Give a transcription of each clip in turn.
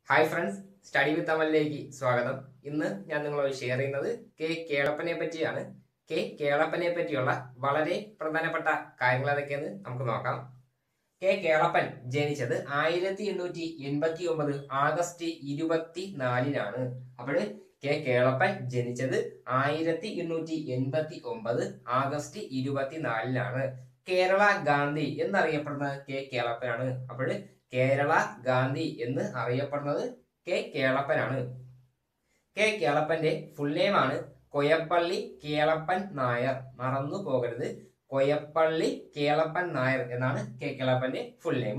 hi friends study with അമലിലേക്ക് സ്വാഗതം ഇന്ന് ഞാൻ നിങ്ങളോട് ഷെയർ ചെയ്യുന്നത് കെ കേളപ്പനെ പറ്റിയാണ് കെ കേളപ്പനെ പറ്റിയുള്ള വളരെ പ്രധാനപ്പെട്ട കാര്യങ്ങൾ ഏതൊക്കെയെന്ന് നമുക്ക് നോക്കാം കെ കേളപ്പൻ ജനിച്ചത് ആയിരത്തി എണ്ണൂറ്റി എൺപത്തി ഒമ്പത് ആഗസ്റ്റ് ഇരുപത്തി നാലിനാണ് അപ്പോൾ കെ കേളപ്പൻ ജനിച്ചത് ആയിരത്തി എണ്ണൂറ്റി എൺപത്തി ഒമ്പത് ആഗസ്റ്റ് ഇരുപത്തിനാലിനാണ് കേരള ഗാന്ധി എന്നറിയപ്പെടുന്നത് കെ കേളപ്പനാണ് അപ്പോൾ കേരള ഗാന്ധി എന്ന് അറിയപ്പെടുന്നത് കെ കേളപ്പനാണ് കെ കേളപ്പന്റെ ഫുൾ നെയിം ആണ് കൊയപ്പള്ളി കേളപ്പൻ നായർ മറന്നു പോകരുത് കൊയപ്പള്ളി കേളപ്പൻ നായർ എന്നാണ് കെ കേളപ്പന്റെ ഫുൾ നെയിം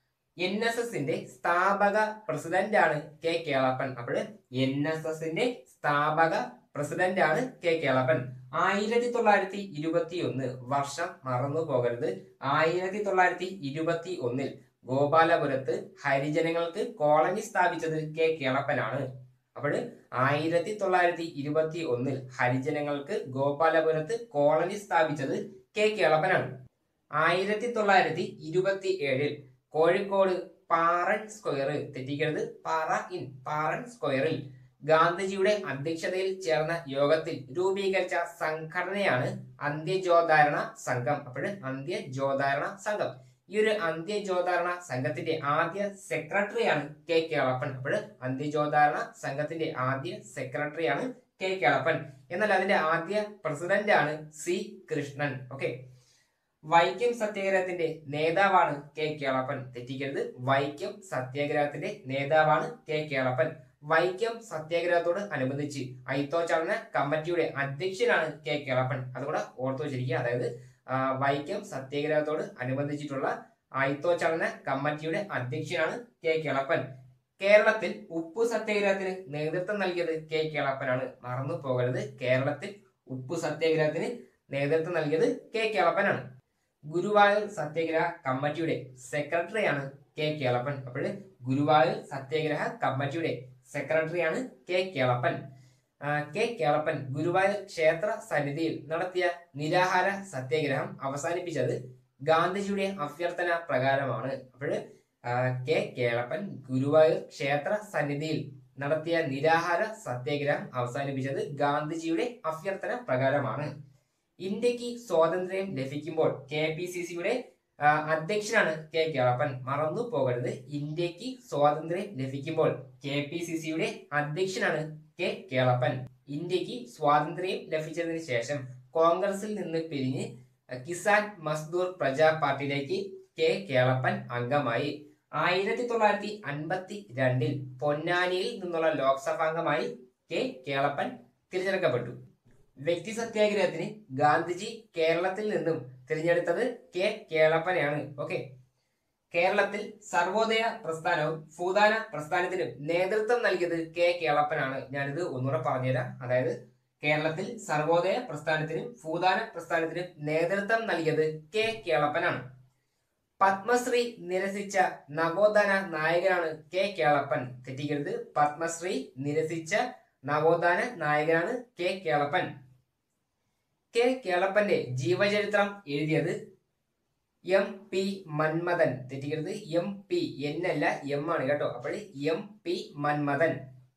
എൻ എസ് എസിന്റെ സ്ഥാപക പ്രസിഡന്റ് ആണ് കെ കേളപ്പൻ അപ്പോൾ എൻ എസ് എസിന്റെ സ്ഥാപക പ്രസിഡന്റ് ആണ് കെ കേളപ്പൻ ആയിരത്തി തൊള്ളായിരത്തി ഇരുപത്തി ഒന്ന് വർഷം മറന്നു പോകരുത് ആയിരത്തി തൊള്ളായിരത്തി ഇരുപത്തി ഒന്നിൽ ഗോപാലപുരത്ത് ഹരിജനങ്ങൾക്ക് കോളനി സ്ഥാപിച്ചത് കെ കേളപ്പനാണ് അപ്പോൾ ആയിരത്തി തൊള്ളായിരത്തി ഇരുപത്തി ഒന്നിൽ ഹരിജനങ്ങൾക്ക് ഗോപാലപുരത്ത് കോളനി സ്ഥാപിച്ചത് കെ കേളപ്പനാണ് ആയിരത്തി തൊള്ളായിരത്തി ഇരുപത്തി ഏഴിൽ കോഴിക്കോട് പാറൻ സ്ക്വയർ തെറ്റിക്കരുത് പാറ ഇൻ പാറൻ സ്ക്വയറിൽ ഗാന്ധിജിയുടെ അധ്യക്ഷതയിൽ ചേർന്ന യോഗത്തിൽ രൂപീകരിച്ച സംഘടനയാണ് അന്ത്യജോധാരണ സംഘം അപ്പോൾ അന്ത്യജോധാരണ സംഘം ഈ ഒരു അന്ത്യജോധാരണ സംഘത്തിന്റെ ആദ്യ സെക്രട്ടറിയാണ് കെ കേളപ്പൻ അപ്പോൾ അന്ത്യജോധാരണ സംഘത്തിന്റെ ആദ്യ സെക്രട്ടറിയാണ് കെ കേളപ്പൻ എന്നാൽ അതിന്റെ ആദ്യ പ്രസിഡന്റ് ആണ് സി കൃഷ്ണൻ ഓക്കെ വൈക്കം സത്യാഗ്രഹത്തിന്റെ നേതാവാണ് കെ കേളപ്പൻ തെറ്റിക്കരുത് വൈക്കം സത്യാഗ്രഹത്തിന്റെ നേതാവാണ് കെ കേളപ്പൻ വൈക്കം സത്യാഗ്രഹത്തോട് അനുബന്ധിച്ച് ഐത്തോച്ചാടന കമ്മിറ്റിയുടെ അധ്യക്ഷനാണ് കെ കേളപ്പൻ അതുകൂടെ ഓർത്തു വെച്ചിരിക്കുക അതായത് ആ, വൈക്കം സത്യാഗ്രഹത്തോട് അനുബന്ധിച്ചിട്ടുള്ള ഐത്തോച്ചാടന കമ്മിറ്റിയുടെ അധ്യക്ഷനാണ് കെ കേളപ്പൻ കേരളത്തിൽ ഉപ്പു സത്യാഗ്രഹത്തിന് നേതൃത്വം നൽകിയത് കെ കേളപ്പനാണ് മറന്നു പോകരുത് കേരളത്തിൽ ഉപ്പു സത്യാഗ്രഹത്തിന് നേതൃത്വം നൽകിയത് കെ കേളപ്പനാണ് ഗുരുവായൂർ സത്യാഗ്രഹ കമ്മിറ്റിയുടെ സെക്രട്ടറിയാണ് കെ കേളപ്പൻ അപ്പോൾ ഗുരുവായൂർ സത്യാഗ്രഹ കമ്മിറ്റിയുടെ സെക്രട്ടറിയാണ് കെ കേളപ്പൻ ആ, കെ കേളപ്പൻ ഗുരുവായൂർ ക്ഷേത്ര സന്നിധിയിൽ നടത്തിയ നിരാഹാര സത്യാഗ്രഹം അവസാനിപ്പിച്ചത് ഗാന്ധിജിയുടെ അഭ്യർത്ഥന പ്രകാരമാണ് അപ്പോൾ കെ കേളപ്പൻ ഗുരുവായൂർ ക്ഷേത്ര സന്നിധിയിൽ നടത്തിയ നിരാഹാര സത്യാഗ്രഹം അവസാനിപ്പിച്ചത് ഗാന്ധിജിയുടെ അഭ്യർത്ഥന പ്രകാരമാണ് ഇന്ത്യക്ക് സ്വാതന്ത്ര്യം ലഭിക്കുമ്പോൾ കെ പി സി സിയുടെ അധ്യക്ഷനാണ് കെ കേളപ്പൻ മറന്നു പോകരുത് ഇന്ത്യക്ക് സ്വാതന്ത്ര്യം ലഭിക്കുമ്പോൾ കെ പി സി സിയുടെ അധ്യക്ഷനാണ് കെ കേളപ്പൻ ഇന്ത്യക്ക് സ്വാതന്ത്ര്യം ലഭിച്ചതിന് ശേഷം കോൺഗ്രസിൽ നിന്ന് പിരിഞ്ഞ് കിസാൻ മസ്ദൂർ പ്രജാ പാർട്ടിയിലേക്ക് കെ കേളപ്പൻ അംഗമായി ആയിരത്തി തൊള്ളായിരത്തി അൻപത്തി രണ്ടിൽ പൊന്നാനിയിൽ നിന്നുള്ള ലോക്സഭാംഗമായി കെ കേളപ്പൻ തിരഞ്ഞെടുക്കപ്പെട്ടു വ്യക്തി സത്യാഗ്രഹത്തിന് ഗാന്ധിജി കേരളത്തിൽ നിന്നും തിരഞ്ഞെടുത്തത് കെ കേളപ്പനെയാണ് ഓക്കെ കേരളത്തിൽ സർവോദയ പ്രസ്ഥാനവും ഭൂദാന പ്രസ്ഥാനത്തിനും നേതൃത്വം നൽകിയത് കെ കേളപ്പനാണ് ഞാനിത് ഒന്നുകൂടെ പറഞ്ഞുതരാം അതായത് കേരളത്തിൽ സർവോദയ പ്രസ്ഥാനത്തിനും ഭൂദാന പ്രസ്ഥാനത്തിനും നേതൃത്വം നൽകിയത് കെ കേളപ്പനാണ് പത്മശ്രീ നിരസിച്ച നവോത്ഥാന നായകനാണ് കെ കേളപ്പൻ തെറ്റിക്കരുത് പത്മശ്രീ നിരസിച്ച നവോത്ഥാന നായകനാണ് കെ കേളപ്പൻ കെ കേളപ്പന്റെ ജീവചരിത്രം എഴുതിയത് എം പി മന്മഥൻ തെറ്റിക്കരുത് എം പി എന്നല്ല എം ആണ് കേട്ടോ അപ്പോൾ എം പി മന്മഥൻ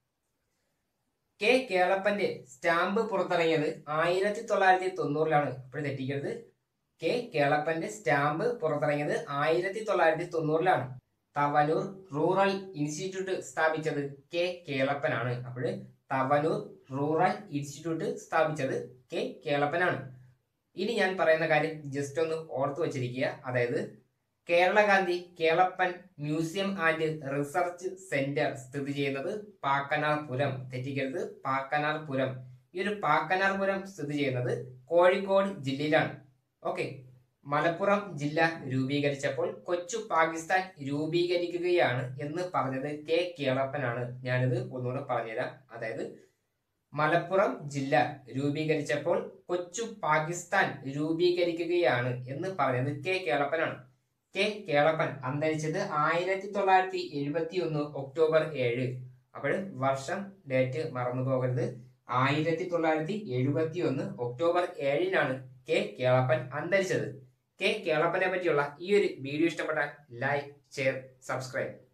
കെ കേളപ്പന്റെ സ്റ്റാമ്പ് പുറത്തിറങ്ങിയത് ആയിരത്തി തൊള്ളായിരത്തി തൊണ്ണൂറിലാണ് അപ്പോൾ തെറ്റിക്കരുത് കെ കേളപ്പന്റെ സ്റ്റാമ്പ് പുറത്തിറങ്ങിയത് ആയിരത്തി തൊള്ളായിരത്തി തൊണ്ണൂറിലാണ് തവനൂർ റൂറൽ ഇൻസ്റ്റിറ്റ്യൂട്ട് സ്ഥാപിച്ചത് കെ കേളപ്പനാണ് അപ്പോൾ തവനൂർ റൂറൽ ഇൻസ്റ്റിറ്റ്യൂട്ട് സ്ഥാപിച്ചത് കെ കേളപ്പനാണ് ഇനി ഞാൻ പറയുന്ന കാര്യം ജസ്റ്റ് ഒന്ന് ഓർത്തു വച്ചിരിക്കുക അതായത് Kerala Gandhi Kelappan museum and research centre സ്ഥിതി ചെയ്യുന്നത് പാക്കനാർപുരം തെറ്റിക്കരുത് പാക്കനാർപുരം ഈ ഒരു പാക്കനാർപുരം സ്ഥിതി ചെയ്യുന്നത് കോഴിക്കോട് ജില്ലയിലാണ് ഓക്കെ മലപ്പുറം ജില്ല രൂപീകരിച്ചപ്പോൾ കൊച്ചു പാകിസ്ഥാൻ രൂപീകരിക്കുകയാണ് എന്ന് പറഞ്ഞത് കെ കേളപ്പനാണ് ഞാനിത് ഒന്നുകൂടെ പറഞ്ഞുതരാം അതായത് മലപ്പുറം ജില്ല രൂപീകരിച്ചപ്പോൾ കൊച്ചു പാകിസ്ഥാൻ രൂപീകരിക്കുകയാണ് എന്ന് പറഞ്ഞത് കെ കേളപ്പനാണ് കെ കേളപ്പൻ അന്തരിച്ചത് ആയിരത്തി തൊള്ളായിരത്തി എഴുപത്തി ഒന്ന് ഒക്ടോബർ ഏഴ് അപ്പോൾ വർഷം ഡേറ്റ് മറന്നു പോകരുത് ആയിരത്തി തൊള്ളായിരത്തി എഴുപത്തി ഒന്ന് ഒക്ടോബർ ഏഴിനാണ് കെ കേളപ്പൻ അന്തരിച്ചത് കെ കേളപ്പനെ പറ്റിയുള്ള ഈ ഒരു വീഡിയോ ഇഷ്ടപ്പെട്ടാൽ ലൈക്ക് ഷെയർ സബ്സ്ക്രൈബ്